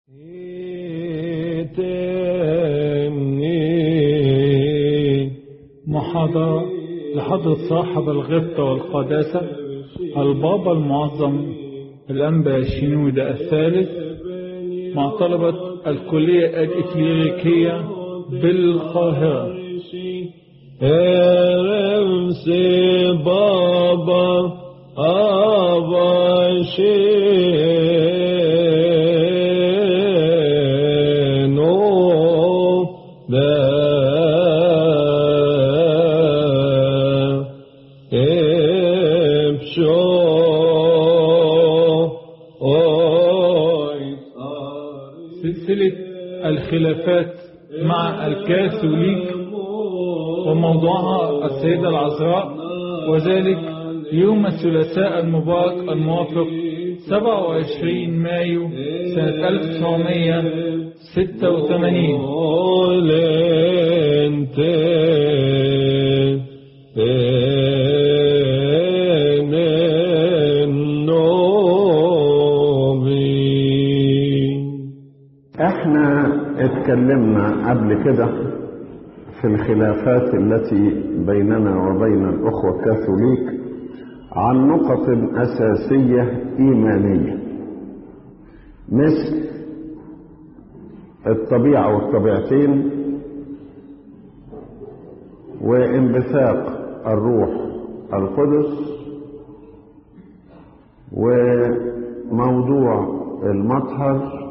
محاضرة لحضرة صاحب الغبطة والقداسة البابا المعظم الأنبا الشنودة الثالث مع طلبة الكلية الإكليريكية بالقاهرة Eremsi baba avaşino de epşo oy سلسلة الخلافات مع الكاثوليك وموضوعها السيدة العذراء وذلك يوم الثلاثاء المبارك الموافق 27 مايو سنة 1986 olente enovi احنا اتكلمنا قبل كده في الخلافات التي بيننا وبين الاخوة الكاثوليك عن نقط اساسية ايمانية مثل الطبيعة والطبيعتين وانبثاق الروح القدس وموضوع المطهر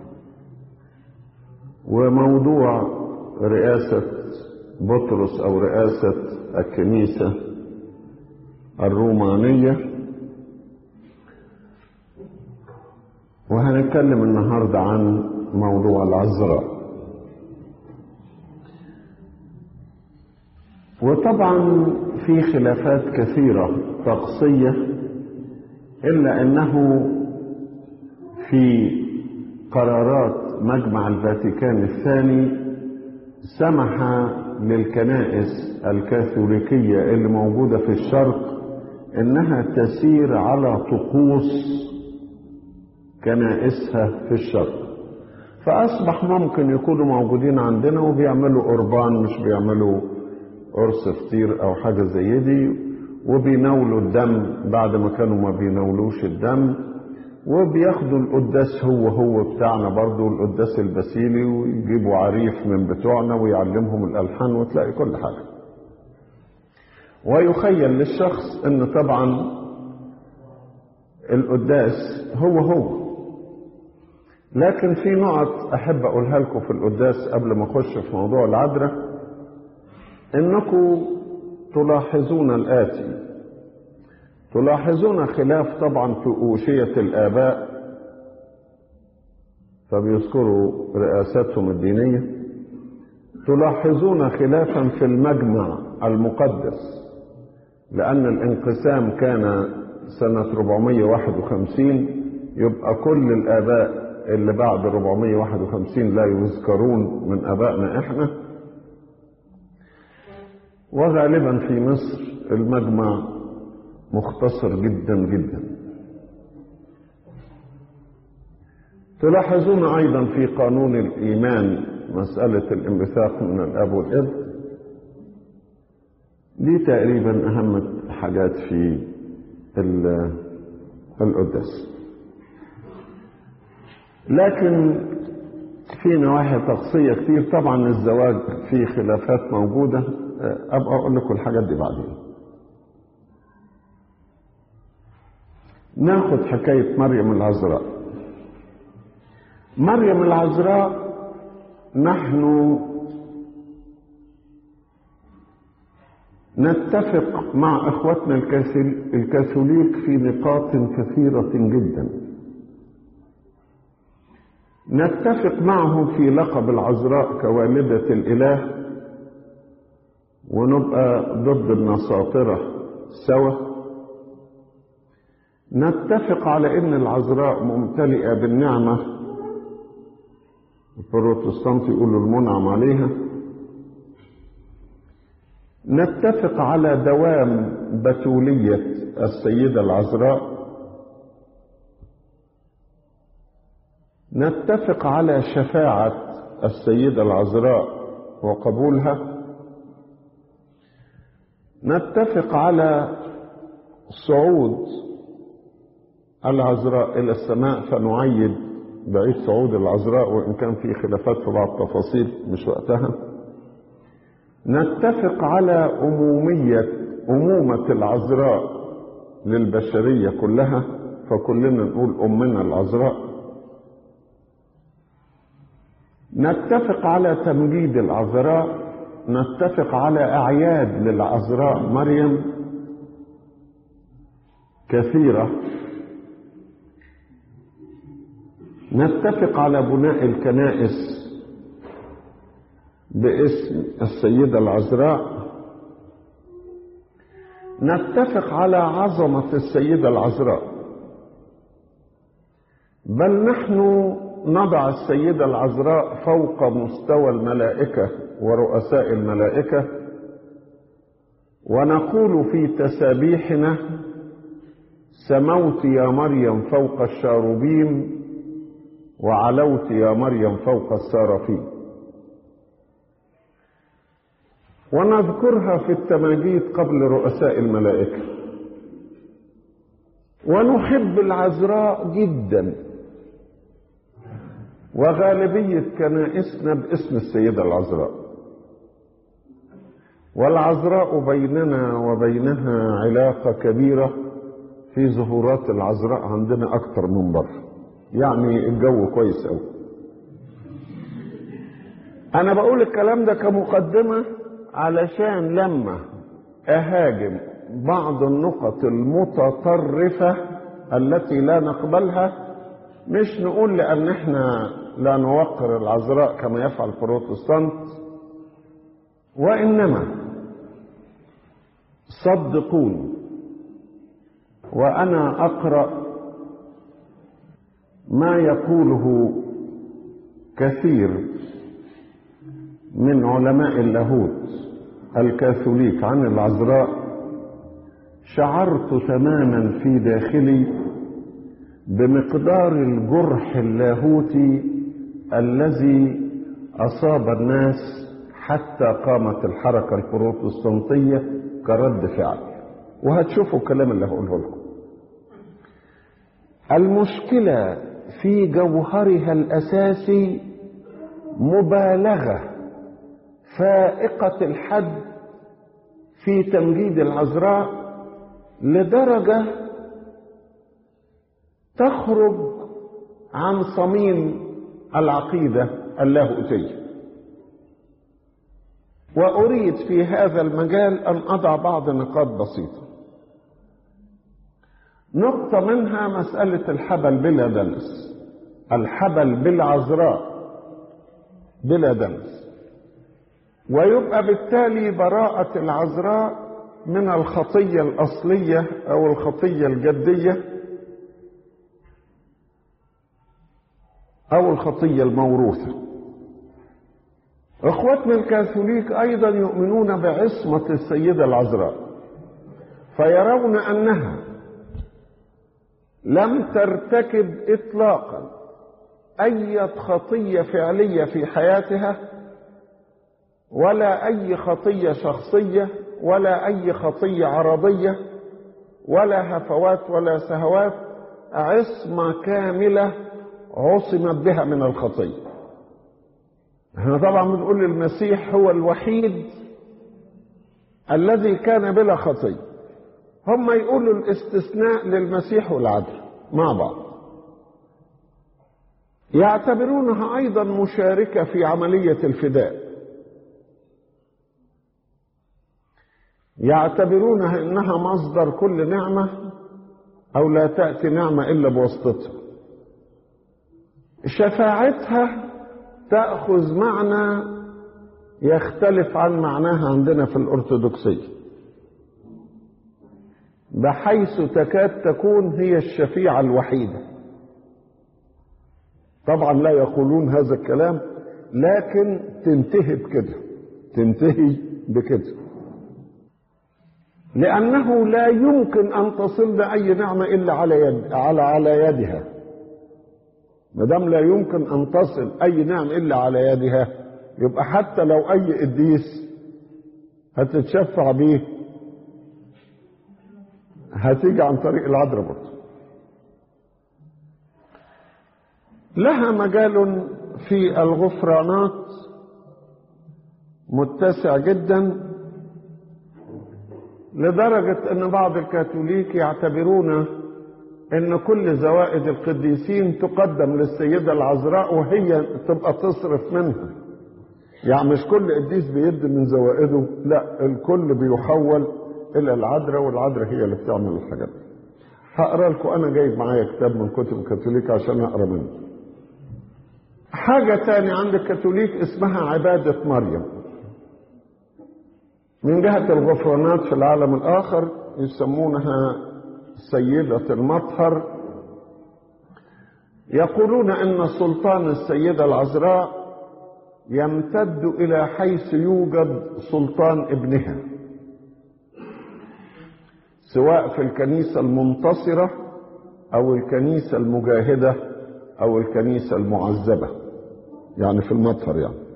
وموضوع رئاسة بطرس أو رئاسة الكنيسة الرومانية وهنتكلم النهاردة عن موضوع العذراء وطبعا في خلافات كثيرة طقسية إلا أنه في قرارات مجمع الفاتيكان الثاني سمح للكنائس الكاثوليكية اللي موجودة في الشرق انها تسير على طقوس كنائسها في الشرق فاصبح ممكن يكونوا موجودين عندنا وبيعملوا قربان مش بيعملوا قرص فطير او حاجة زي دي وبيناولوا الدم بعد ما كانوا ما بيناولوش الدم وبياخدوا القداس هو هو بتاعنا برضو القداس البسيلي ويجيبوا عريف من بتوعنا ويعلمهم الألحان وتلاقي كل حاجة ويخيل للشخص ان طبعا القداس هو هو لكن في نقط احب اقولها لكم في القداس قبل ما اخش في موضوع العذراء انكم تلاحظون الاتي تلاحظون خلاف طبعا في أوشية الآباء فبيذكروا رئاستهم الدينية تلاحظون خلافا في المجمع المقدس لأن الانقسام كان سنة 451 يبقى كل الآباء اللي بعد 451 لا يذكرون من آبائنا إحنا وغالبا في مصر المجمع مختصر جدا جدا تلاحظون ايضا في قانون الايمان مساله الانبثاق من الاب والابن دي تقريبا اهم حاجات في القداس لكن في نواحي طقسيه كتير طبعا الزواج فيه خلافات موجوده ابقى اقول لكم الحاجات دي بعدين ناخد حكاية مريم العذراء مريم العذراء نحن نتفق مع اخوتنا الكاثوليك في نقاط كثيرة جدا نتفق معهم في لقب العذراء كوالدة الاله ونبقى ضد النساطرة سوا نتفق على ان العذراء ممتلئه بالنعمه البروتستانت يقولوا المنعم عليها نتفق على دوام بتوليه السيده العذراء نتفق على شفاعة السيدة العذراء وقبولها نتفق على صعود العذراء إلى السماء فنعيد بعيد صعود العذراء وإن كان في خلافات في بعض التفاصيل مش وقتها نتفق على أمومية أمومة العذراء للبشرية كلها فكلنا نقول أمنا العذراء نتفق على تمجيد العذراء نتفق على أعياد للعذراء مريم كثيرة نتفق على بناء الكنائس باسم السيدة العذراء نتفق على عظمة السيدة العذراء بل نحن نضع السيدة العذراء فوق مستوى الملائكة ورؤساء الملائكة ونقول في تسابيحنا سموت يا مريم فوق الشاروبيم وعلوت يا مريم فوق السارفين ونذكرها في التماجيد قبل رؤساء الملائكة ونحب العذراء جدا وغالبية كنائسنا باسم السيدة العذراء والعذراء بيننا وبينها علاقة كبيرة في ظهورات العذراء عندنا أكتر من بره يعني الجو كويس قوي انا بقول الكلام ده كمقدمة علشان لما اهاجم بعض النقط المتطرفة التي لا نقبلها مش نقول لان احنا لا نوقر العذراء كما يفعل البروتستانت وانما صدقوني وانا اقرأ ما يقوله كثير من علماء اللاهوت الكاثوليك عن العذراء شعرت تماما في داخلي بمقدار الجرح اللاهوتي الذي اصاب الناس حتى قامت الحركه البروتستانتيه كرد فعل وهتشوفوا الكلام اللي هقوله لكم المشكله في جوهرها الاساسي مبالغه فائقه الحد في تمجيد العذراء لدرجه تخرج عن صميم العقيده اللاهوتيه واريد في هذا المجال ان اضع بعض نقاط بسيطه نقطه منها مساله الحبل بلا دنس الحبل بالعذراء بلا دنس ويبقى بالتالي براءه العذراء من الخطيه الاصليه او الخطيه الجديه او الخطيه الموروثه اخوتنا الكاثوليك ايضا يؤمنون بعصمه السيده العذراء فيرون انها لم ترتكب اطلاقا اي خطيه فعليه في حياتها ولا اي خطيه شخصيه ولا اي خطيه عرضيه ولا هفوات ولا سهوات عصمه كامله عصمت بها من الخطيه احنا طبعا بنقول المسيح هو الوحيد الذي كان بلا خطيه هم يقولوا الاستثناء للمسيح والعدل مع بعض يعتبرونها ايضا مشاركه في عمليه الفداء يعتبرونها انها مصدر كل نعمه او لا تاتي نعمه الا بواسطتها شفاعتها تاخذ معنى يختلف عن معناها عندنا في الارثوذكسيه بحيث تكاد تكون هي الشفيعه الوحيده طبعا لا يقولون هذا الكلام لكن تنتهي بكده تنتهي بكده لأنه لا يمكن أن تصل أي نعمة إلا على يد على على يدها ما دام لا يمكن ان تصل اي نعم الا على يدها يبقى حتى لو اي قديس هتتشفع بيه هتيجي عن طريق العذراء برضه لها مجال في الغفرانات متسع جدا لدرجة ان بعض الكاثوليك يعتبرون ان كل زوائد القديسين تقدم للسيدة العذراء وهي تبقى تصرف منها يعني مش كل قديس بيدي من زوائده لا الكل بيحول الى العذراء والعذراء هي اللي بتعمل الحاجات دي هقرا لكم انا جايب معايا كتاب من كتب الكاثوليك عشان اقرا منه حاجة تاني عند الكاثوليك اسمها عبادة مريم من جهة الغفرانات في العالم الآخر يسمونها سيدة المطهر يقولون أن سلطان السيدة العذراء يمتد إلى حيث يوجد سلطان ابنها سواء في الكنيسة المنتصرة أو الكنيسة المجاهدة أو الكنيسة المعذبة يعني في المطهر يعني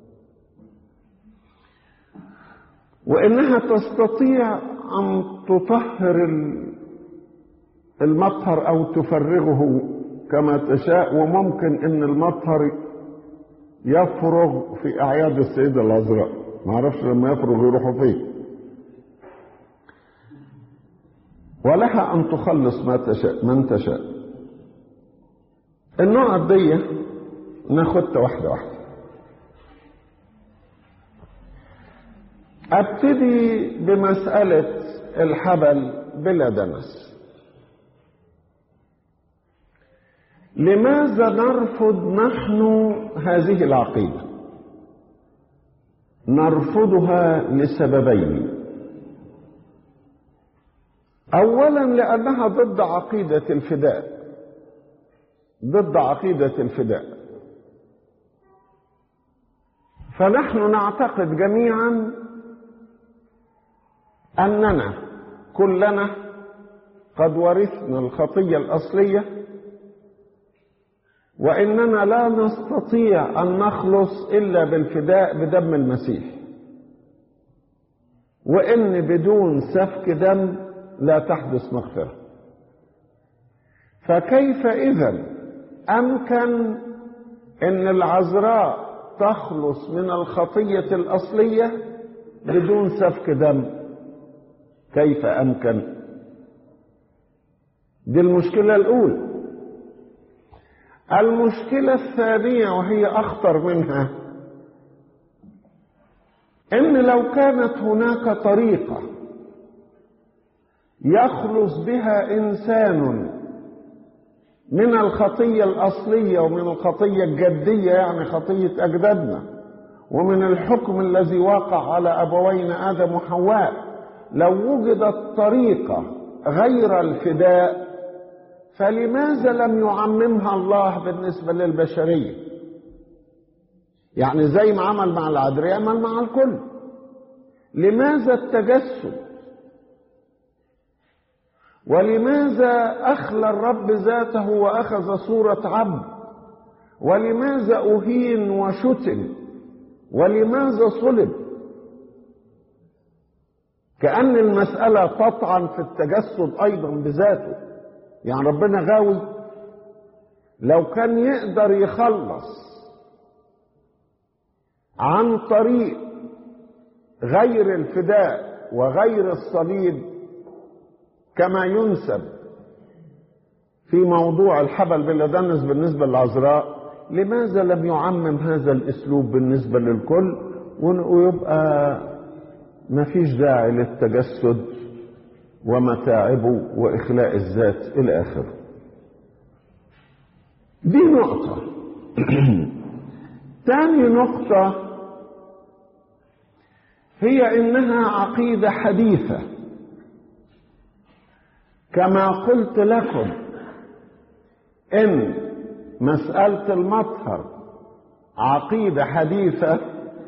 وإنها تستطيع أن تطهر المطهر أو تفرغه كما تشاء وممكن أن المطهر يفرغ في أعياد السيدة العذراء ما اعرفش لما يفرغ يروحوا فين ولها أن تخلص ما تشاء من تشاء النقط دي ناخدها واحدة واحدة ابتدي بمسألة الحبل بلا دنس لماذا نرفض نحن هذه العقيدة نرفضها لسببين اولا لانها ضد عقيدة الفداء ضد عقيدة الفداء فنحن نعتقد جميعا اننا كلنا قد ورثنا الخطيه الاصليه واننا لا نستطيع ان نخلص الا بالفداء بدم المسيح وان بدون سفك دم لا تحدث مغفره فكيف اذا امكن ان العذراء تخلص من الخطيه الاصليه بدون سفك دم كيف امكن دي المشكله الاولى المشكله الثانيه وهي اخطر منها ان لو كانت هناك طريقه يخلص بها انسان من الخطيه الاصليه ومن الخطيه الجديه يعني خطيه اجدادنا ومن الحكم الذي وقع على ابوينا ادم وحواء لو وجدت طريقة غير الفداء فلماذا لم يعممها الله بالنسبة للبشرية يعني زي ما عمل مع العذراء يعمل مع الكل لماذا التجسد ولماذا أخلى الرب ذاته وأخذ صورة عبد ولماذا أهين وشتم ولماذا صلب كأن المسألة تطعن في التجسد أيضا بذاته يعني ربنا غاوي لو كان يقدر يخلص عن طريق غير الفداء وغير الصليب كما ينسب في موضوع الحبل بلا دنس بالنسبة للعذراء لماذا لم يعمم هذا الاسلوب بالنسبة للكل ويبقى ما فيش داعي للتجسد ومتاعبه واخلاء الذات الى اخره دي نقطة تاني نقطة هي انها عقيدة حديثة كما قلت لكم ان مسألة المطهر عقيدة حديثة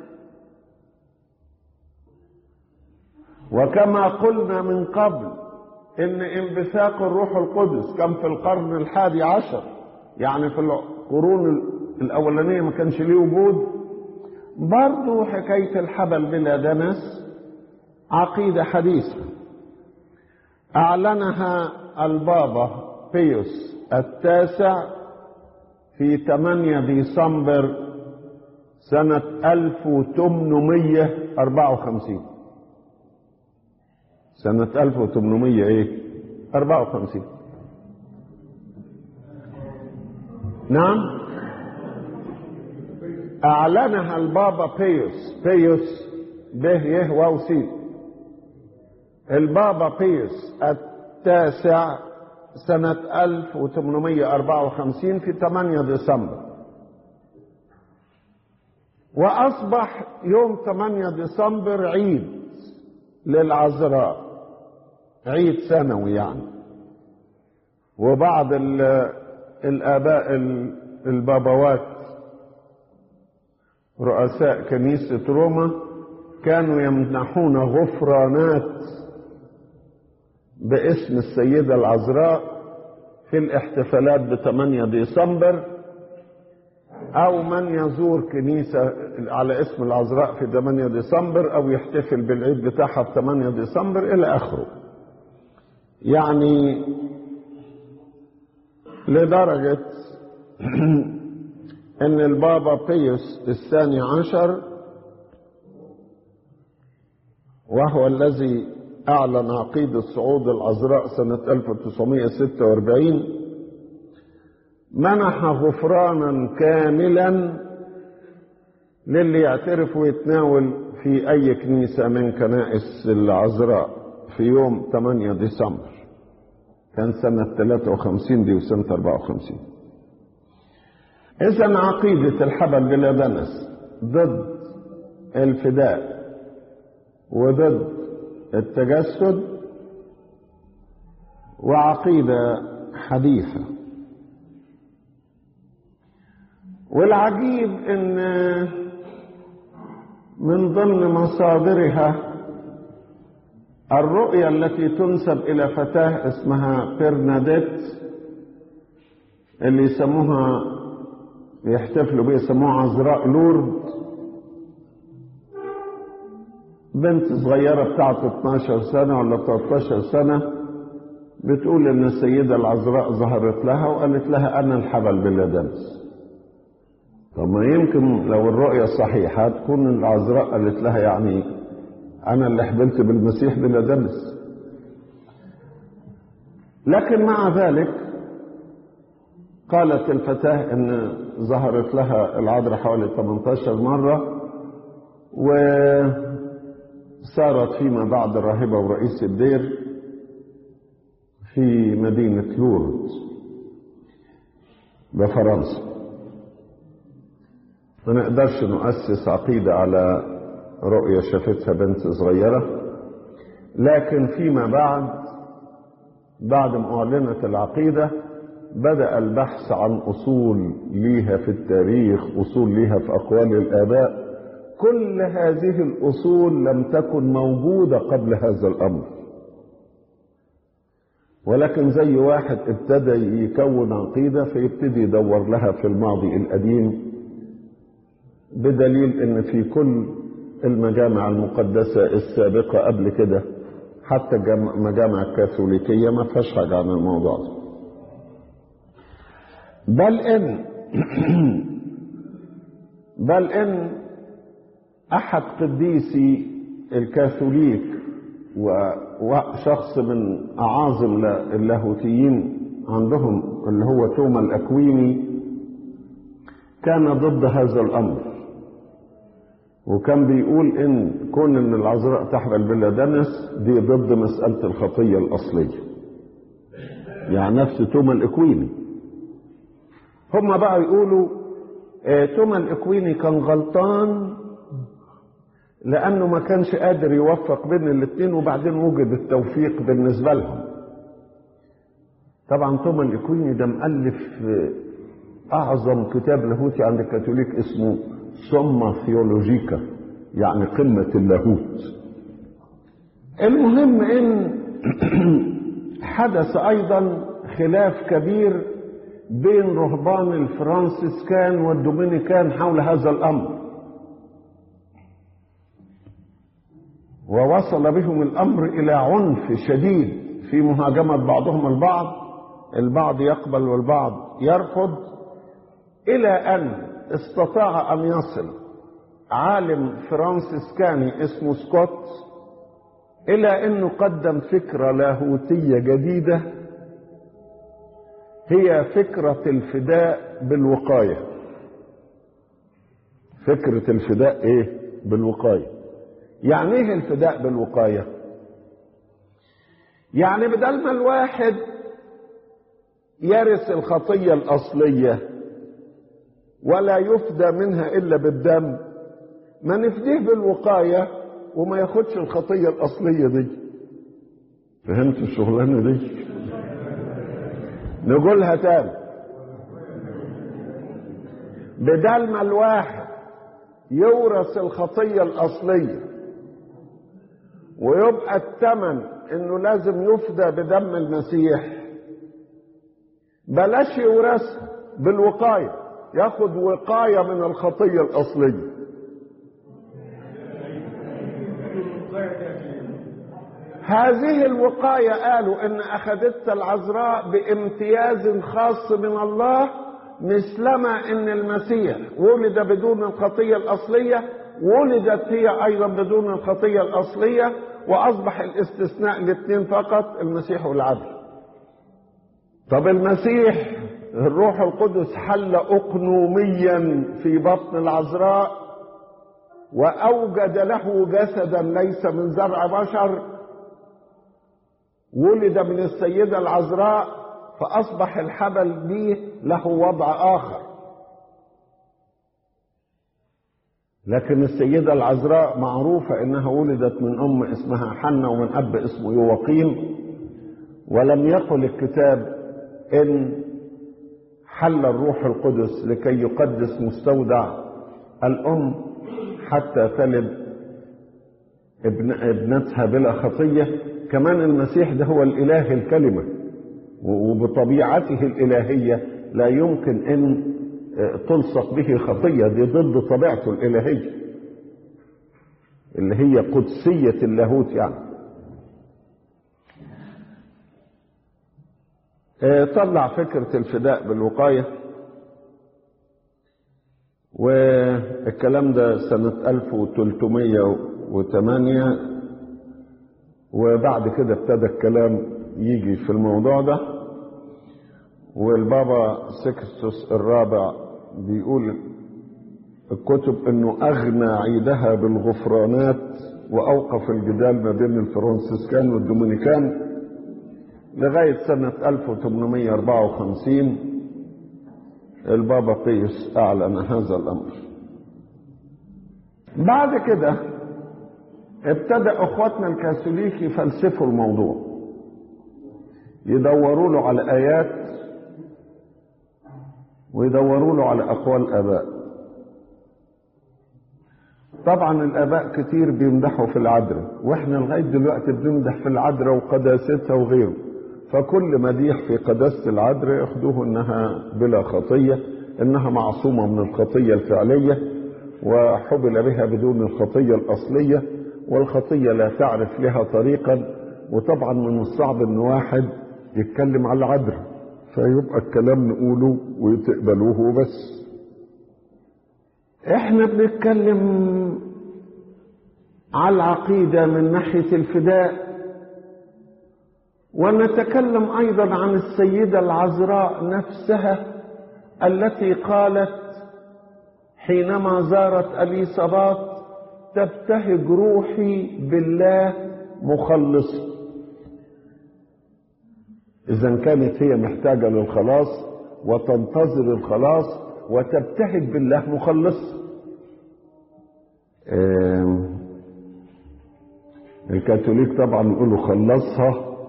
وكما قلنا من قبل ان انبثاق الروح القدس كان في القرن الحادي عشر يعني في القرون الأولانية ما كانش ليه وجود برضو حكاية الحبل بلا دنس عقيدة حديثة أعلنها البابا بيوس التاسع في 8 ديسمبر سنة 1854 سنة 1800 ايه 54 نعم أعلنها البابا بيوس بيوس به يه واو سي البابا بيوس التاسع سنة 1854 في 8 ديسمبر وأصبح يوم 8 ديسمبر عيد للعذراء عيد سنوي يعني وبعض الآباء البابوات رؤساء كنيسة روما كانوا يمنحون غفرانات باسم السيدة العذراء في الاحتفالات ب 8 ديسمبر أو من يزور كنيسة على اسم العذراء في 8 ديسمبر أو يحتفل بالعيد بتاعها في 8 ديسمبر إلى آخره. يعني لدرجة ان البابا بيوس الثاني عشر وهو الذي اعلن عقيدة صعود العذراء سنة 1946 منح غفرانا كاملا للي يعترف ويتناول في اي كنيسة من كنائس العذراء في يوم 8 ديسمبر كان سنة 53 دي وسنة 54 إذا عقيدة الحبل بلا دنس ضد الفداء وضد التجسد وعقيدة حديثة والعجيب ان من ضمن مصادرها الرؤيا التي تنسب الى فتاة اسمها برناديت اللي يسموها يحتفلوا بيه يسموها عذراء لورد بنت صغيرة بتاعت 12 سنة ولا 13 سنة بتقول ان السيدة العذراء ظهرت لها وقالت لها انا الحبل بلا دنس طب ما يمكن لو الرؤية صحيحة تكون العذراء قالت لها يعني انا اللي حبلت بالمسيح بلا دنس لكن مع ذلك قالت الفتاة ان ظهرت لها العذراء حوالي 18 مرة وصارت فيما بعد راهبة ورئيس الدير في مدينة لورد بفرنسا ما نقدرش نؤسس عقيدة على رؤية شافتها بنت صغيرة لكن فيما بعد بعد ما أعلنت العقيدة بدأ البحث عن أصول ليها في التاريخ أصول ليها في أقوال الآباء كل هذه الأصول لم تكن موجودة قبل هذا الأمر ولكن زي واحد ابتدى يكون عقيدة فيبتدي يدور لها في الماضي القديم بدليل ان في كل المجامع المقدسة السابقة قبل كده حتى المجامع الكاثوليكية ما فيهاش حاجة عن الموضوع ده بل ان بل ان احد قديسي الكاثوليك وشخص من اعاظم اللاهوتيين عندهم اللي هو توما الاكويني كان ضد هذا الامر وكان بيقول ان كون ان العذراء تحمل بلا دنس دي ضد مساله الخطيه الاصليه يعني نفس توما الاكويني هم بقى يقولوا اه توما الاكويني كان غلطان لانه ما كانش قادر يوفق بين الاثنين وبعدين وجد التوفيق بالنسبه لهم طبعا توما الاكويني ده مؤلف اعظم كتاب لاهوتي عند الكاثوليك اسمه سوما ثيولوجيكا يعني قمه اللاهوت المهم ان حدث ايضا خلاف كبير بين رهبان الفرنسيسكان والدومينيكان حول هذا الامر ووصل بهم الامر الى عنف شديد في مهاجمه بعضهم البعض البعض يقبل والبعض يرفض الى ان استطاع ان يصل عالم فرانسيسكاني اسمه سكوت الى انه قدم فكره لاهوتيه جديده هي فكره الفداء بالوقايه فكره الفداء ايه بالوقايه يعني ايه الفداء بالوقايه يعني بدل ما الواحد يرث الخطيه الاصليه ولا يفدى منها الا بالدم ما نفديه بالوقايه وما ياخدش الخطيه الاصليه دي فهمت الشغلانه دي نقولها تاني بدل ما الواحد يورث الخطيه الاصليه ويبقى الثمن انه لازم يفدى بدم المسيح بلاش يورثها بالوقايه ياخد وقايه من الخطيه الاصليه هذه الوقايه قالوا ان اخذتها العذراء بامتياز خاص من الله مثلما ان المسيح ولد بدون الخطيه الاصليه ولدت هي ايضا بدون الخطيه الاصليه واصبح الاستثناء الاثنين فقط المسيح والعدل طب المسيح الروح القدس حل اقنوميا في بطن العذراء واوجد له جسدا ليس من زرع بشر ولد من السيده العذراء فاصبح الحبل به له وضع اخر لكن السيدة العذراء معروفة انها ولدت من ام اسمها حنة ومن اب اسمه يوقيم ولم يقل الكتاب ان حل الروح القدس لكي يقدس مستودع الام حتى تلد ابن ابنتها بلا خطية كمان المسيح ده هو الاله الكلمة وبطبيعته الالهية لا يمكن ان تلصق به خطية دي ضد طبيعته الإلهية اللي هي قدسية اللاهوت يعني طلع فكرة الفداء بالوقاية والكلام ده سنة 1308 وبعد كده ابتدى الكلام يجي في الموضوع ده والبابا سكستوس الرابع بيقول الكتب انه اغنى عيدها بالغفرانات واوقف الجدال ما بين الفرنسيسكان والدومينيكان لغاية سنة 1854 البابا قيس أعلن هذا الأمر بعد كده ابتدأ أخواتنا الكاثوليك يفلسفوا الموضوع يدوروا له على آيات ويدوروا له على أقوال آباء طبعا الآباء كتير بيمدحوا في العذراء وإحنا لغاية دلوقتي بنمدح في العذراء وقداستها وغيره فكل مديح في قداسة العذراء ياخدوه إنها بلا خطية إنها معصومة من الخطية الفعلية وحبل بها بدون الخطية الأصلية والخطية لا تعرف لها طريقا وطبعا من الصعب إن واحد يتكلم على العذراء فيبقى الكلام نقوله وتقبلوه وبس احنا بنتكلم على العقيدة من ناحية الفداء ونتكلم أيضا عن السيدة العذراء نفسها التي قالت حينما زارت أليصابات تبتهج روحي بالله مخلص إذا كانت هي محتاجة للخلاص وتنتظر الخلاص وتبتهج بالله مخلص الكاثوليك طبعا يقولوا خلصها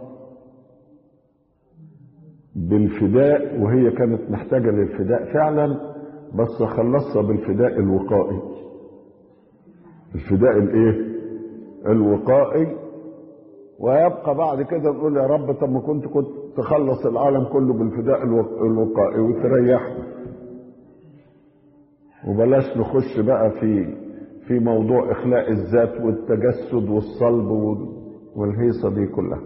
بالفداء وهي كانت محتاجة للفداء فعلا بس خلصها بالفداء الوقائي الفداء الايه الوقائي ويبقى بعد كده نقول يا رب طب ما كنت كنت تخلص العالم كله بالفداء الوق- الوقائي وتريحنا وبلاش نخش بقى في في موضوع اخلاء الذات والتجسد والصلب وال- والهيصه دي كلها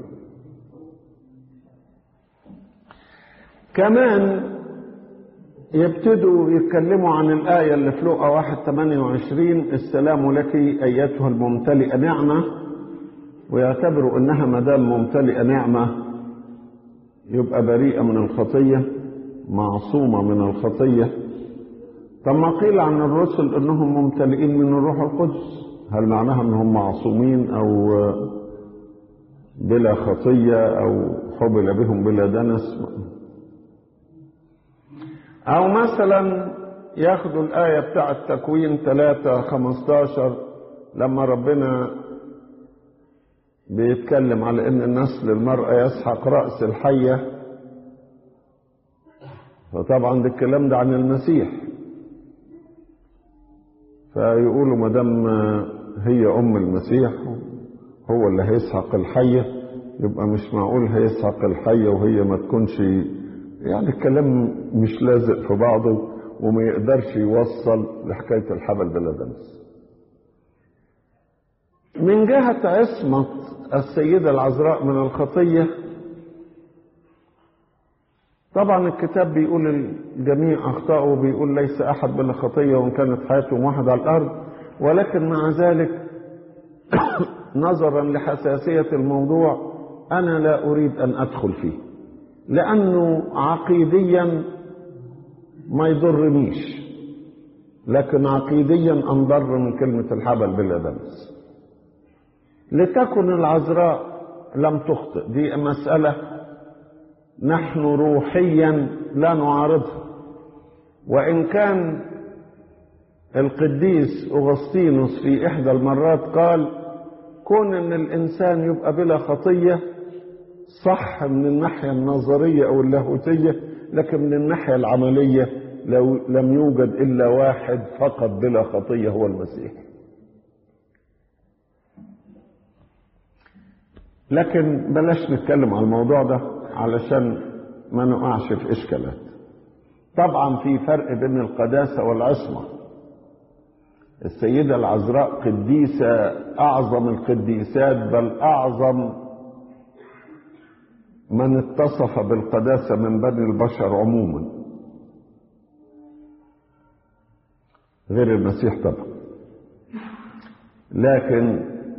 كمان يبتدوا يتكلموا عن الآية اللي في لقا 1 28 السلام لك أيتها الممتلئة نعمة ويعتبروا إنها ما دام ممتلئة نعمة يبقى بريئة من الخطية معصومة من الخطية طب ما قيل عن الرسل إنهم ممتلئين من الروح القدس هل معناها إنهم معصومين أو بلا خطية أو حبل بهم بلا دنس أو مثلا ياخدوا الآية بتاع التكوين 3 15 لما ربنا بيتكلم على إن النسل المرأة يسحق رأس الحية فطبعا ده الكلام ده عن المسيح فيقولوا ما دام هي أم المسيح هو اللي هيسحق الحية يبقى مش معقول هيسحق الحية وهي ما تكونش يعني الكلام مش لازق في بعضه وما يقدرش يوصل لحكاية الحبل بلا دنس من جهة عصمة السيدة العذراء من الخطية طبعا الكتاب بيقول الجميع أخطأوا وبيقول ليس أحد بلا خطية وإن كانت حياتهم واحد على الأرض ولكن مع ذلك نظرا لحساسية الموضوع أنا لا أريد أن أدخل فيه لأنه عقيديا ما يضرنيش لكن عقيديا أنضر من كلمة الحبل بلا دنس لتكن العذراء لم تخطئ دي مسألة نحن روحيا لا نعارضها وإن كان القديس أغسطينوس في إحدى المرات قال كون أن الإنسان يبقى بلا خطية صح من الناحية النظرية أو اللاهوتية لكن من الناحية العملية لو لم يوجد إلا واحد فقط بلا خطية هو المسيح لكن بلاش نتكلم على الموضوع ده علشان ما نقعش في إشكالات طبعا في فرق بين القداسة والعصمة السيدة العذراء قديسة أعظم القديسات بل أعظم من اتصف بالقداسة من بني البشر عموما غير المسيح طبعا لكن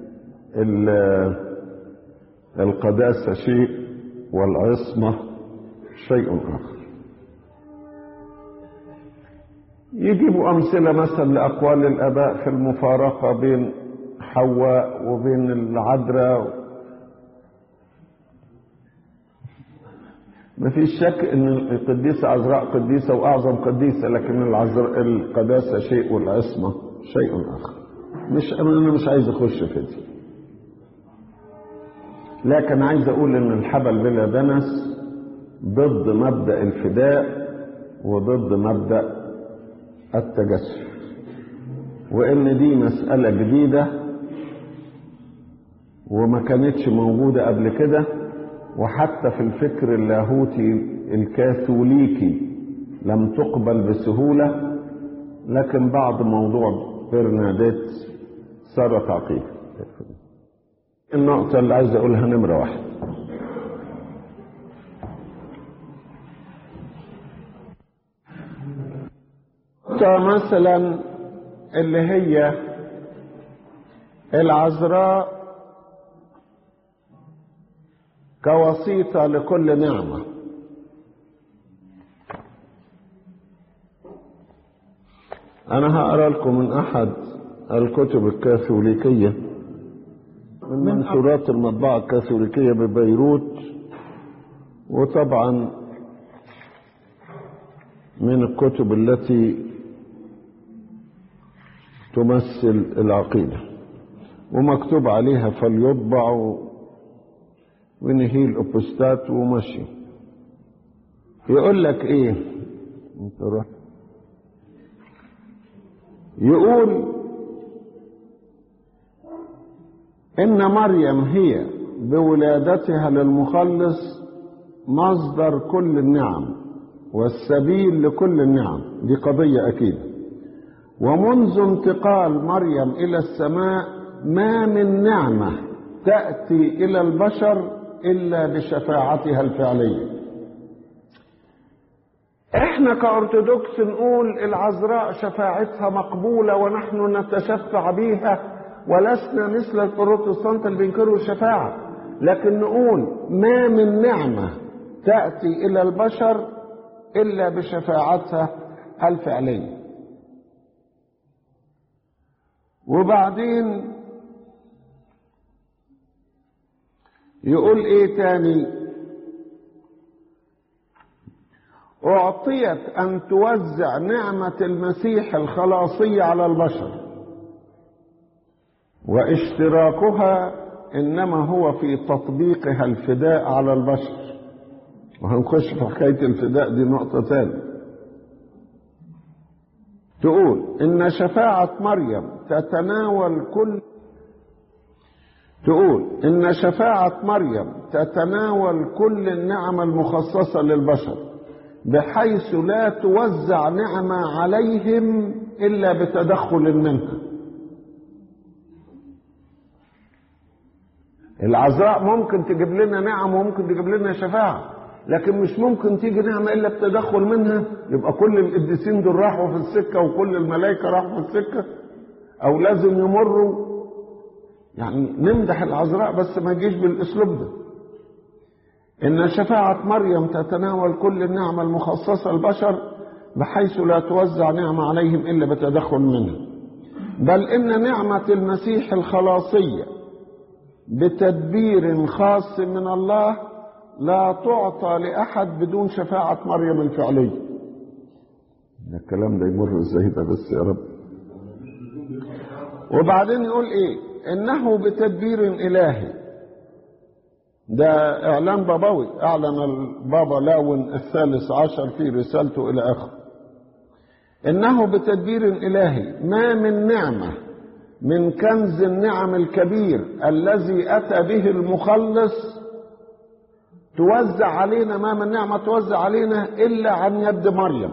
القداسة شيء والعصمة شيء آخر يجيبوا أمثلة مثلا لأقوال الآباء في المفارقة بين حواء وبين العذراء ما فيش شك ان القديسة عذراء قديسة واعظم قديسة لكن العذراء القداسة شيء والعصمة شيء اخر مش انا مش عايز اخش في دي لكن عايز اقول ان الحبل بلا دنس ضد مبدأ الفداء وضد مبدأ التجسد وان دي مسألة جديدة وما كانتش موجودة قبل كده وحتى في الفكر اللاهوتي الكاثوليكي لم تقبل بسهولة لكن بعد موضوع برناديت صار تعقيد النقطة اللي عايز أقولها نمرة واحد مثلا اللي هي العذراء كوسيطة لكل نعمة أنا هقرأ لكم من أحد الكتب الكاثوليكية من منشورات المطبعة الكاثوليكية ببيروت وطبعا من الكتب التي تمثل العقيدة ومكتوب عليها فليطبع ونهيل أبوستات ومشي يقول لك ايه يقول ان مريم هي بولادتها للمخلص مصدر كل النعم والسبيل لكل النعم دي قضية أكيدة ومنذ انتقال مريم إلى السماء ما من نعمة تأتي إلى البشر إلا بشفاعتها الفعلية احنا كأرثوذكس نقول العذراء شفاعتها مقبولة ونحن نتشفع بيها ولسنا مثل البروتستانت اللي بينكروا الشفاعة لكن نقول ما من نعمة تأتي إلى البشر إلا بشفاعتها الفعلية وبعدين يقول ايه تاني اعطيت ان توزع نعمه المسيح الخلاصيه على البشر واشتراكها انما هو في تطبيقها الفداء على البشر وهنخش في حكايه الفداء دي نقطه ثانيه تقول ان شفاعه مريم تتناول كل تقول ان شفاعه مريم تتناول كل النعم المخصصه للبشر بحيث لا توزع نعمه عليهم الا بتدخل منها العذراء ممكن تجيب لنا نعم وممكن تجيب لنا شفاعه لكن مش ممكن تيجي نعمه الا بتدخل منها يبقى كل القديسين دول راحوا في السكه وكل الملائكه راحوا في السكه او لازم يمروا يعني نمدح العذراء بس ما يجيش بالاسلوب ده ان شفاعه مريم تتناول كل النعمه المخصصه للبشر بحيث لا توزع نعمه عليهم الا بتدخل منها بل ان نعمه المسيح الخلاصيه بتدبير خاص من الله لا تعطى لاحد بدون شفاعه مريم الفعليه الكلام ده يمر ازاي ده بس يا رب وبعدين يقول ايه انه بتدبير الهي ده اعلان بابوي اعلن البابا لاون الثالث عشر في رسالته الى اخره انه بتدبير الهي ما من نعمه من كنز النعم الكبير الذي اتى به المخلص توزع علينا ما من نعمه توزع علينا الا عن يد مريم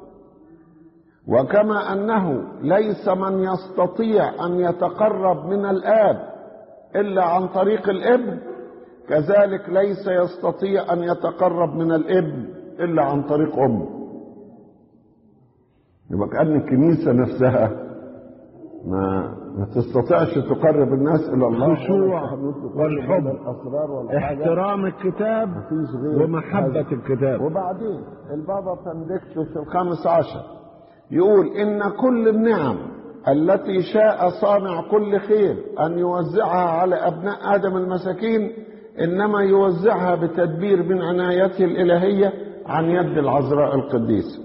وكما انه ليس من يستطيع ان يتقرب من الاب الا عن طريق الابن كذلك ليس يستطيع ان يتقرب من الابن الا عن طريق امه يبقى كان الكنيسه نفسها ما ما تستطيعش تقرب الناس الى الله الخشوع والحب الاسرار والحاجات احترام الكتاب مفيش غير ومحبة الكتاب وبعدين البابا بندكتوس الخامس عشر يقول ان كل النعم التي شاء صانع كل خير ان يوزعها على ابناء ادم المساكين انما يوزعها بتدبير من عنايته الالهيه عن يد العذراء القديسه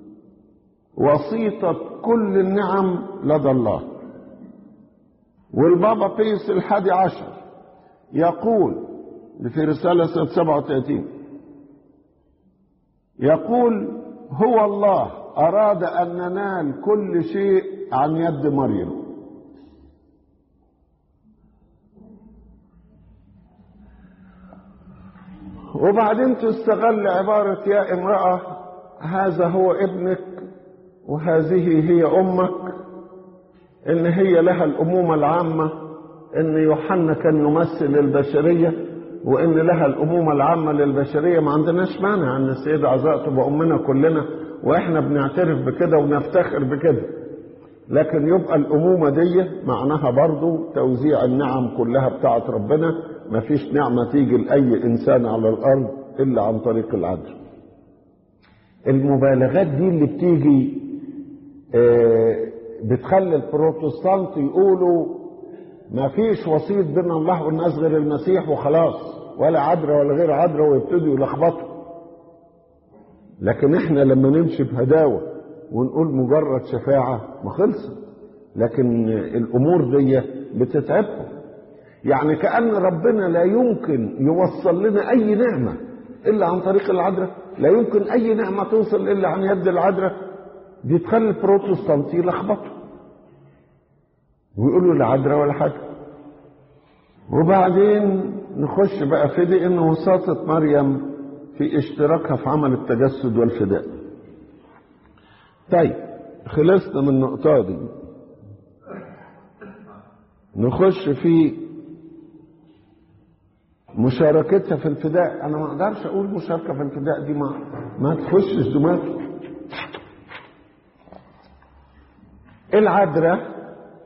وسيطه كل النعم لدى الله والبابا بيس الحادي عشر يقول في رسالة 37 يقول هو الله أراد أن ننال كل شيء عن يد مريم وبعدين تستغل عبارة يا امرأة هذا هو ابنك وهذه هي أمك إن هي لها الأمومة العامة إن يوحنا كان يمثل البشرية وإن لها الأمومة العامة للبشرية ما عندناش مانع إن السيدة عذراء تبقى أمنا كلنا وإحنا بنعترف بكده ونفتخر بكده لكن يبقى الأمومة دي معناها برضو توزيع النعم كلها بتاعت ربنا مفيش نعمة تيجي لأي إنسان على الأرض إلا عن طريق العدل المبالغات دي اللي بتيجي آه بتخلي البروتستانت يقولوا ما فيش وسيط بين الله والناس غير المسيح وخلاص ولا عذراء ولا غير عذراء ويبتدوا يلخبطوا لكن احنا لما نمشي بهداوه ونقول مجرد شفاعه ما خلصت لكن الامور دي بتتعبهم يعني كان ربنا لا يمكن يوصل لنا اي نعمه الا عن طريق العذراء لا يمكن اي نعمه توصل الا عن يد العذراء دي تخلي البروتستانت يلخبطوا ويقولوا لا عذراء ولا حاجه وبعدين نخش بقى في دي ان وساطه مريم في اشتراكها في عمل التجسد والفداء طيب خلصنا من النقطة دي نخش في مشاركتها في الفداء انا ما اقدرش اقول مشاركه في الفداء دي ما ما تخشش دماغي العذراء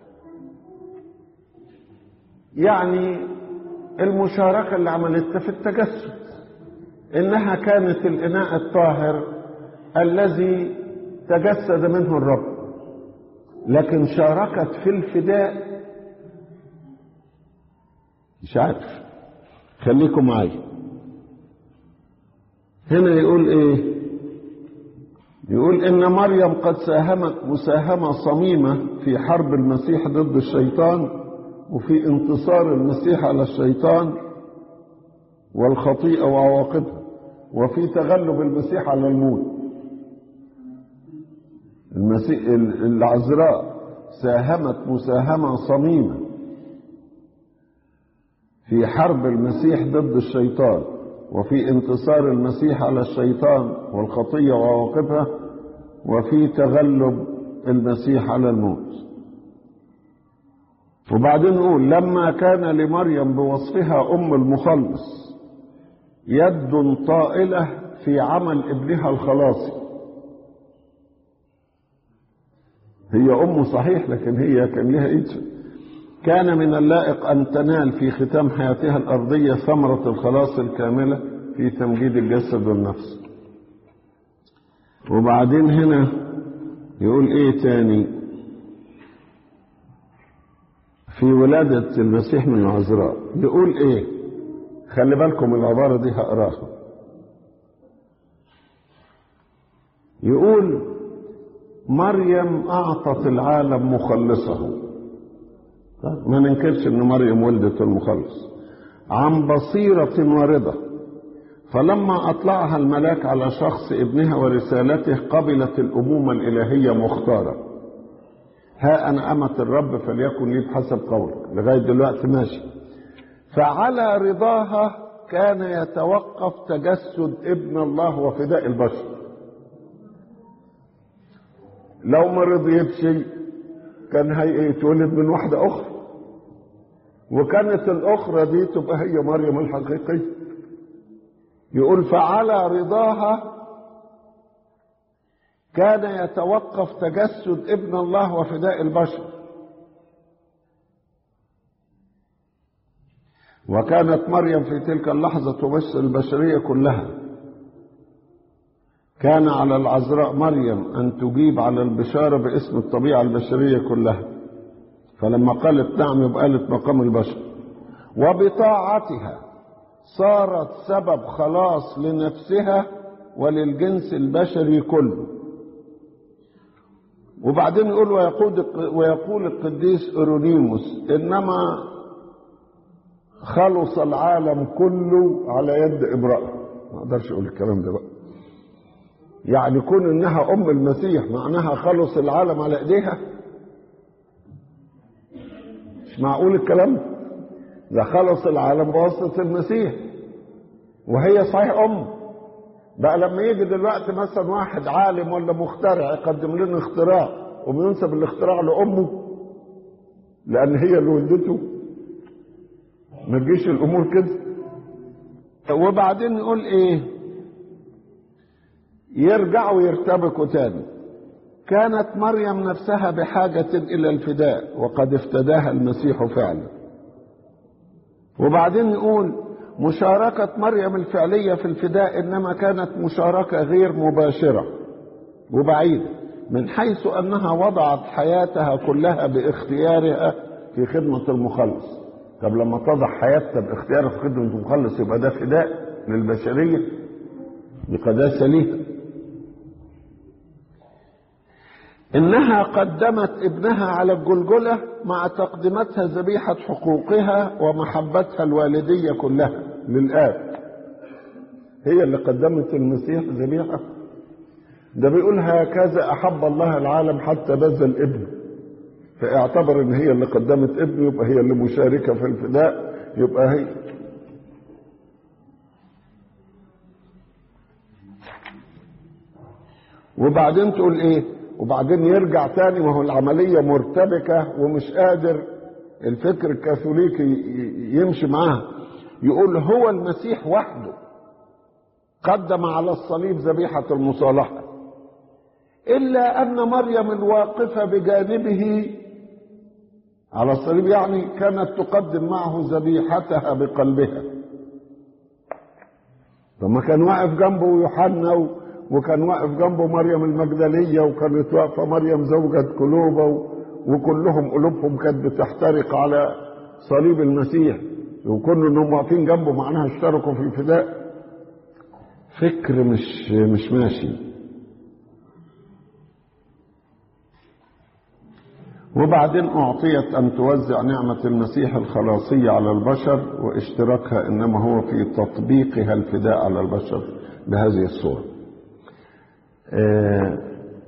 يعني المشاركه اللي عملتها في التجسد انها كانت الاناء الطاهر الذي تجسد منه الرب لكن شاركت في الفداء مش عارف خليكم معايا هنا يقول ايه يقول ان مريم قد ساهمت مساهمه صميمه في حرب المسيح ضد الشيطان وفي انتصار المسيح على الشيطان والخطيئه وعواقبها وفي تغلب المسيح على الموت المسيح العذراء ساهمت مساهمه صميمه في حرب المسيح ضد الشيطان وفي انتصار المسيح على الشيطان والخطيه وعواقبها وفي تغلب المسيح على الموت وبعدين نقول لما كان لمريم بوصفها ام المخلص يد طائله في عمل ابنها الخلاصي هي ام صحيح لكن هي كان لها ايد كان من اللائق أن تنال في ختام حياتها الأرضية ثمرة الخلاص الكاملة في تمجيد الجسد والنفس وبعدين هنا يقول ايه تاني في ولادة المسيح من العذراء يقول ايه خلي بالكم العبارة دي هقراها يقول مريم أعطت العالم مخلصه ما ننكرش ان مريم ولدت المخلص عن بصيرة ورضا فلما اطلعها الملاك على شخص ابنها ورسالته قبلت الامومة الالهية مختارة ها انا امة الرب فليكن لي بحسب قولك لغاية دلوقتي ماشي فعلى رضاها كان يتوقف تجسد ابن الله وفداء البشر لو ما رضيتش كان هيتولد من واحدة أخرى وكانت الأخرى دي تبقى هي مريم الحقيقية يقول فعلى رضاها كان يتوقف تجسد ابن الله وفداء البشر وكانت مريم في تلك اللحظة تمثل البشرية كلها كان على العذراء مريم أن تجيب على البشارة باسم الطبيعة البشرية كلها فلما قالت نعم يبقى قالت مقام البشر وبطاعتها صارت سبب خلاص لنفسها وللجنس البشري كله وبعدين يقول ويقول ويقول القديس اورونيموس انما خلص العالم كله على يد امراه ما اقدرش اقول الكلام ده بقى يعني كون انها ام المسيح معناها خلص العالم على ايديها مش معقول الكلام ده ده خلص العالم بواسطه المسيح وهي صحيح ام بقى لما يجي دلوقتي مثلا واحد عالم ولا مخترع يقدم لنا اختراع وبينسب الاختراع لامه لان هي اللي ولدته ما تجيش الامور كده وبعدين نقول ايه يرجعوا يرتبكوا تاني كانت مريم نفسها بحاجة إلى الفداء وقد افتداها المسيح فعلا وبعدين نقول مشاركة مريم الفعلية في الفداء إنما كانت مشاركة غير مباشرة وبعيدة من حيث أنها وضعت حياتها كلها باختيارها في خدمة المخلص طب لما تضع حياتها باختيارها في خدمة المخلص يبقى ده فداء للبشرية بقداسة ليها إنها قدمت ابنها على الجلجلة مع تقدمتها ذبيحة حقوقها ومحبتها الوالدية كلها للآب هي اللي قدمت المسيح ذبيحة ده بيقول هكذا أحب الله العالم حتى بذل ابنه فاعتبر ان هي اللي قدمت ابنه يبقى هي اللي مشاركة في الفداء يبقى هي وبعدين تقول ايه وبعدين يرجع تاني وهو العملية مرتبكة ومش قادر الفكر الكاثوليكي ي- يمشي معاها يقول هو المسيح وحده قدم على الصليب ذبيحة المصالحة إلا أن مريم الواقفة بجانبه على الصليب يعني كانت تقدم معه ذبيحتها بقلبها لما كان واقف جنبه يوحنا و- وكان واقف جنبه مريم المجدلية وكانت واقفة مريم زوجة كلوبة و- وكلهم قلوبهم كانت بتحترق على صليب المسيح وكون انهم واقفين جنبه معناها اشتركوا في الفداء فكر مش مش ماشي وبعدين أعطيت أن توزع نعمة المسيح الخلاصية على البشر واشتراكها إنما هو في تطبيقها الفداء على البشر بهذه الصورة آه،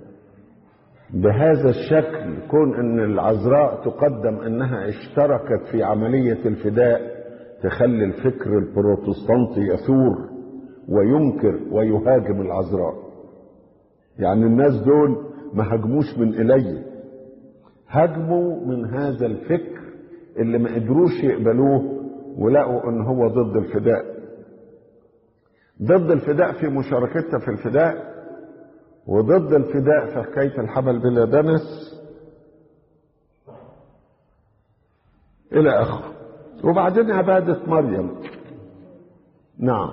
بهذا الشكل كون أن العذراء تقدم أنها اشتركت في عملية الفداء تخلي الفكر البروتستانتي يثور وينكر ويهاجم العذراء يعني الناس دول ما هاجموش من إليه هاجموا من هذا الفكر اللي ما قدروش يقبلوه ولقوا ان هو ضد الفداء ضد الفداء في مشاركتها في الفداء وضد الفداء في حكاية الحبل بلا دنس إلى آخره وبعدين عبادة مريم نعم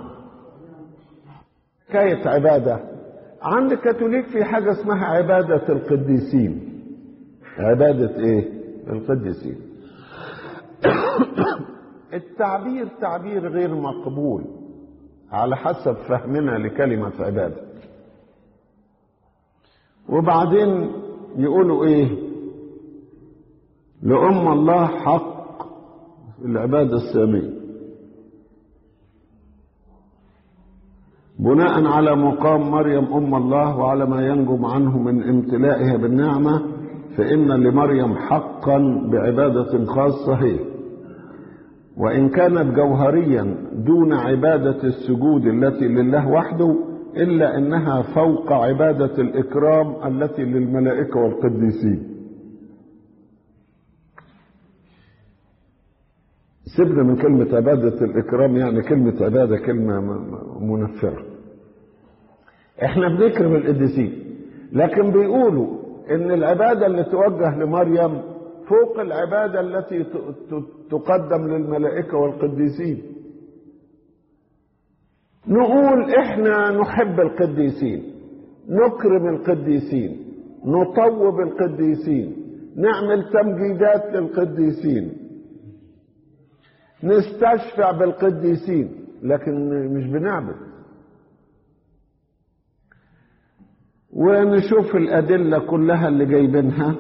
حكاية عبادة عند الكاثوليك في حاجة اسمها عبادة القديسين عبادة ايه القديسين التعبير تعبير غير مقبول على حسب فهمنا لكلمة عبادة وبعدين يقولوا ايه لأم الله حق العبادة السامية بناء على مقام مريم أم الله وعلى ما ينجم عنه من امتلائها بالنعمة فإن لمريم حقا بعبادة خاصة هي وإن كانت جوهريا دون عبادة السجود التي لله وحده إلا أنها فوق عبادة الإكرام التي للملائكة والقديسين سيبنا من كلمة عبادة الإكرام يعني كلمة عبادة كلمة منفرة احنا بنكرم القديسين لكن بيقولوا ان العبادة اللي توجه لمريم فوق العبادة التي تقدم للملائكة والقديسين نقول احنا نحب القديسين نكرم القديسين نطوب القديسين نعمل تمجيدات للقديسين نستشفع بالقديسين لكن مش بنعبد ونشوف الأدلة كلها اللي جايبينها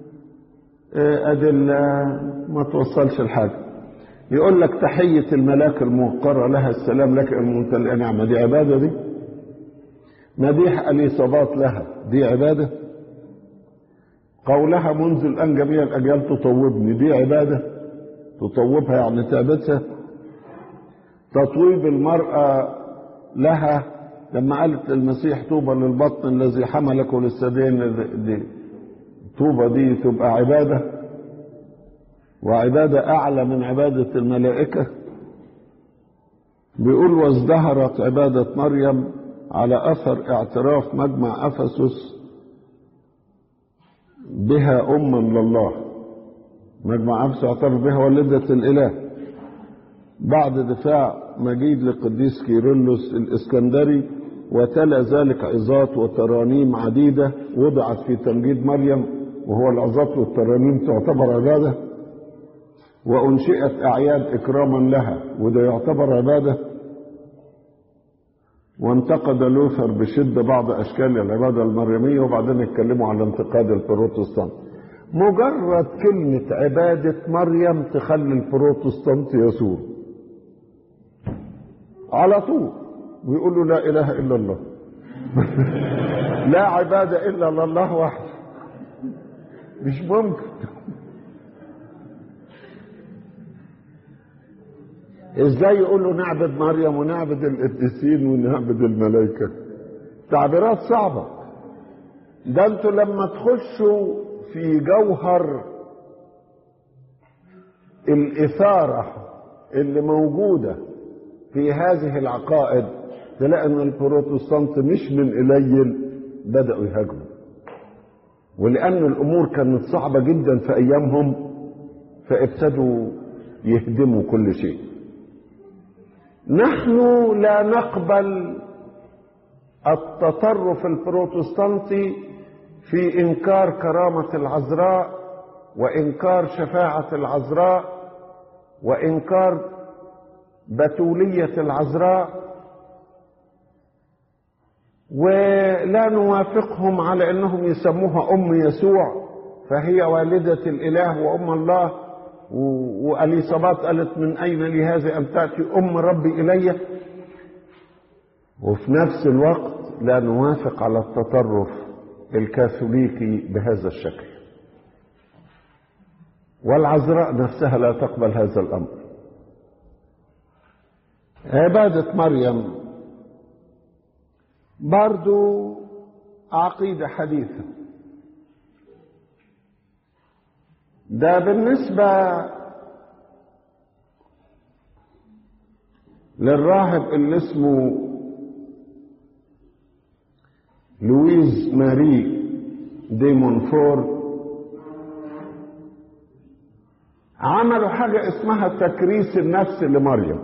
أدلة ما توصلش لحاجة يقول لك تحية الملاك الموقرة لها السلام لك الممتلئ نعمة دي عبادة دي مديح اليصابات لها دي عبادة قولها منذ الآن جميع الأجيال تطوبني دي عبادة تطوبها يعني تعبتها تطويب المرأة لها لما قالت المسيح طوبى للبطن الذي حملك وللثديين دي طوبى دي تبقى عبادة وعبادة أعلى من عبادة الملائكة بيقول وازدهرت عبادة مريم على أثر اعتراف مجمع أفسس بها أما لله مجمع أفسس اعترف بها والدة الإله بعد دفاع مجيد لقديس كيرلس الإسكندري وتلا ذلك عظات وترانيم عديدة وضعت في تمجيد مريم وهو العظات والترانيم تعتبر عبادة وأنشئت أعياد إكراما لها وده يعتبر عبادة وانتقد لوثر بشدة بعض أشكال العبادة المريمية وبعدين اتكلموا على انتقاد البروتستانت مجرد كلمة عبادة مريم تخلي البروتستانت يسور على طول ويقولوا لا إله إلا الله لا عبادة إلا لله وحده مش ممكن ازاي يقولوا نعبد مريم ونعبد القديسين ونعبد الملائكة تعبيرات صعبة ده انتوا لما تخشوا في جوهر الإثارة اللي موجودة في هذه العقائد تلاقي ان البروتستانت مش من قليل بدأوا يهاجموا ولأن الأمور كانت صعبة جدا في أيامهم فابتدوا يهدموا كل شيء نحن لا نقبل التطرف البروتستانتي في انكار كرامه العذراء وانكار شفاعه العذراء وانكار بتوليه العذراء ولا نوافقهم على انهم يسموها ام يسوع فهي والده الاله وام الله واليصابات قالت من اين لي هذا ان تاتي ام ربي الي وفي نفس الوقت لا نوافق على التطرف الكاثوليكي بهذا الشكل والعذراء نفسها لا تقبل هذا الامر عباده مريم برضو عقيده حديثه ده بالنسبه للراهب اللي اسمه لويز ماري دي مونفور عملوا حاجة اسمها تكريس النفس لمريم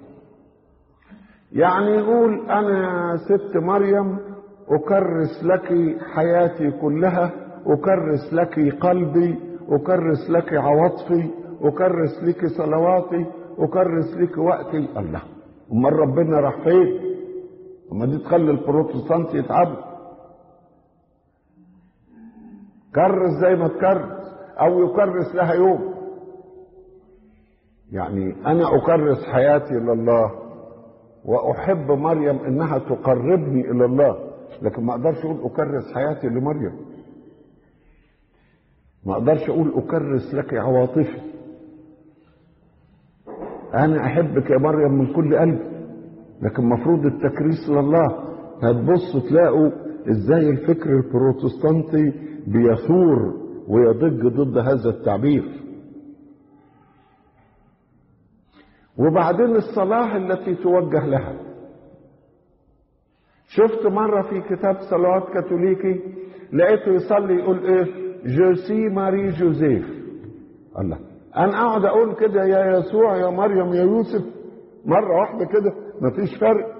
يعني يقول أنا ست مريم أكرس لك حياتي كلها أكرس لك قلبي أكرس لك عواطفي أكرس لك صلواتي أكرس لك وقتي الله أمال ربنا راح فين؟ أما دي تخلي البروتستانت يتعبوا كرس زي ما تكرس او يكرس لها يوم يعني انا اكرس حياتي لله واحب مريم انها تقربني الى الله لكن ما اقدرش اقول اكرس حياتي لمريم ما اقدرش اقول اكرس لك عواطفي انا احبك يا مريم من كل قلبي لكن مفروض التكريس لله هتبصوا تلاقوا ازاي الفكر البروتستانتي بيثور ويضج ضد هذا التعبير وبعدين الصلاة التي توجه لها شفت مرة في كتاب صلوات كاثوليكي لقيته يصلي يقول ايه جوسي ماري جوزيف الله انا اقعد اقول كده يا يسوع يا مريم يا يوسف مرة واحدة كده مفيش فرق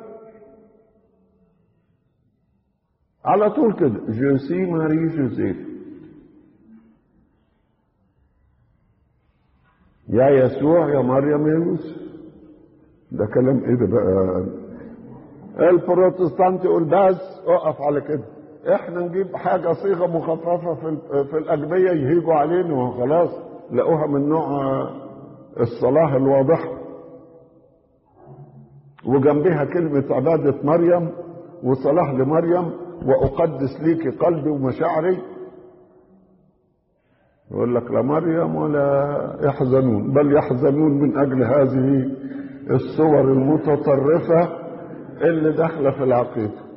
على طول كده جوسي ماري جوزيف يا يسوع يا مريم يا يوسف ده كلام ايه ده بقى البروتستانت يقول بس اقف على كده احنا نجيب حاجه صيغه مخففه في في الاجبيه يهيجوا علينا وخلاص لقوها من نوع الصلاه الواضحه وجنبها كلمه عباده مريم وصلاه لمريم واقدس ليكي قلبي ومشاعري يقول لك لا مريم ولا يحزنون بل يحزنون من اجل هذه الصور المتطرفه اللي داخله في العقيده